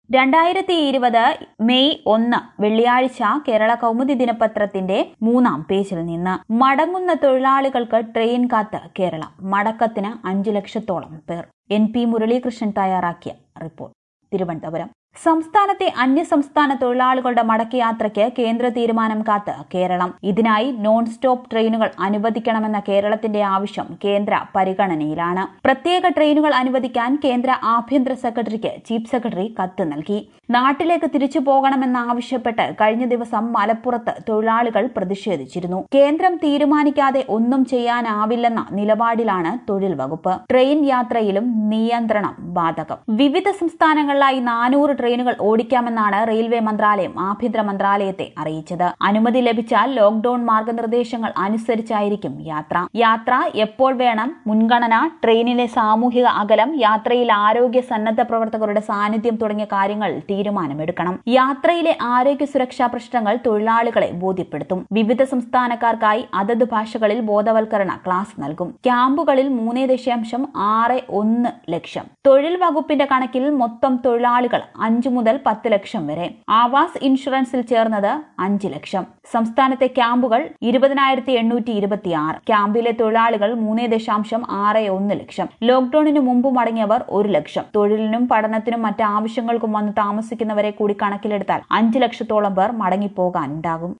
രണ്ടായിരത്തി ഇരുപത് മെയ് ഒന്ന് വെള്ളിയാഴ്ച കേരള കൗമുദി ദിനപത്രത്തിന്റെ മൂന്നാം പേജിൽ നിന്ന് മടങ്ങുന്ന തൊഴിലാളികൾക്ക് ട്രെയിൻ കാത്ത് കേരളം മടക്കത്തിന് അഞ്ചു ലക്ഷത്തോളം പേർ എൻ പി മുരളീകൃഷ്ണൻ തയ്യാറാക്കിയ റിപ്പോർട്ട് തിരുവനന്തപുരം സംസ്ഥാനത്തെ അന്യസംസ്ഥാന തൊഴിലാളികളുടെ മടക്കയാത്രയ്ക്ക് കേന്ദ്ര തീരുമാനം കാത്ത് കേരളം ഇതിനായി നോൺ സ്റ്റോപ്പ് ട്രെയിനുകൾ അനുവദിക്കണമെന്ന കേരളത്തിന്റെ ആവശ്യം കേന്ദ്ര പരിഗണനയിലാണ് പ്രത്യേക ട്രെയിനുകൾ അനുവദിക്കാൻ കേന്ദ്ര ആഭ്യന്തര സെക്രട്ടറിക്ക് ചീഫ് സെക്രട്ടറി കത്ത് നൽകി നാട്ടിലേക്ക് തിരിച്ചു പോകണമെന്നാവശ്യപ്പെട്ട് കഴിഞ്ഞ ദിവസം മലപ്പുറത്ത് തൊഴിലാളികൾ പ്രതിഷേധിച്ചിരുന്നു കേന്ദ്രം തീരുമാനിക്കാതെ ഒന്നും ചെയ്യാനാവില്ലെന്ന നിലപാടിലാണ് തൊഴിൽ വകുപ്പ് ട്രെയിൻ യാത്രയിലും നിയന്ത്രണം ബാധകം വിവിധ സംസ്ഥാനങ്ങളിലായി നാനൂറ് ട്രെയിനുകൾ ഓടിക്കാമെന്നാണ് റെയിൽവേ മന്ത്രാലയം ആഭ്യന്തര മന്ത്രാലയത്തെ അറിയിച്ചത് അനുമതി ലഭിച്ചാൽ ലോക്ഡൌൺ മാർഗനിർദ്ദേശങ്ങൾ അനുസരിച്ചായിരിക്കും യാത്ര യാത്ര എപ്പോൾ വേണം മുൻഗണന ട്രെയിനിലെ സാമൂഹിക അകലം യാത്രയിൽ ആരോഗ്യ സന്നദ്ധ പ്രവർത്തകരുടെ സാന്നിധ്യം തുടങ്ങിയ കാര്യങ്ങൾ തീരുമാനമെടുക്കണം യാത്രയിലെ ആരോഗ്യ സുരക്ഷാ പ്രശ്നങ്ങൾ തൊഴിലാളികളെ ബോധ്യപ്പെടുത്തും വിവിധ സംസ്ഥാനക്കാർക്കായി അതത് ഭാഷകളിൽ ബോധവൽക്കരണ ക്ലാസ് നൽകും ക്യാമ്പുകളിൽ മൂന്നേ ദശാംശം ആറ് ഒന്ന് ലക്ഷം തൊഴിൽ വകുപ്പിന്റെ കണക്കിൽ മൊത്തം തൊഴിലാളികൾ അഞ്ചു മുതൽ പത്ത് ലക്ഷം വരെ ആവാസ് ഇൻഷുറൻസിൽ ചേർന്നത് അഞ്ച് ലക്ഷം സംസ്ഥാനത്തെ ക്യാമ്പുകൾ ഇരുപതിനായിരത്തി എണ്ണൂറ്റി ഇരുപത്തിയാറ് ക്യാമ്പിലെ തൊഴിലാളികൾ മൂന്നേ ദശാംശം ആറ് ഒന്ന് ലക്ഷം ലോക്ഡൌണിന് മുമ്പ് മടങ്ങിയവർ ഒരു ലക്ഷം തൊഴിലിനും പഠനത്തിനും മറ്റ് ആവശ്യങ്ങൾക്കും വന്ന് താമസിക്കുന്നവരെ കൂടി കണക്കിലെടുത്താൽ അഞ്ച് ലക്ഷത്തോളം പേർ മടങ്ങിപ്പോകാനുണ്ടാകും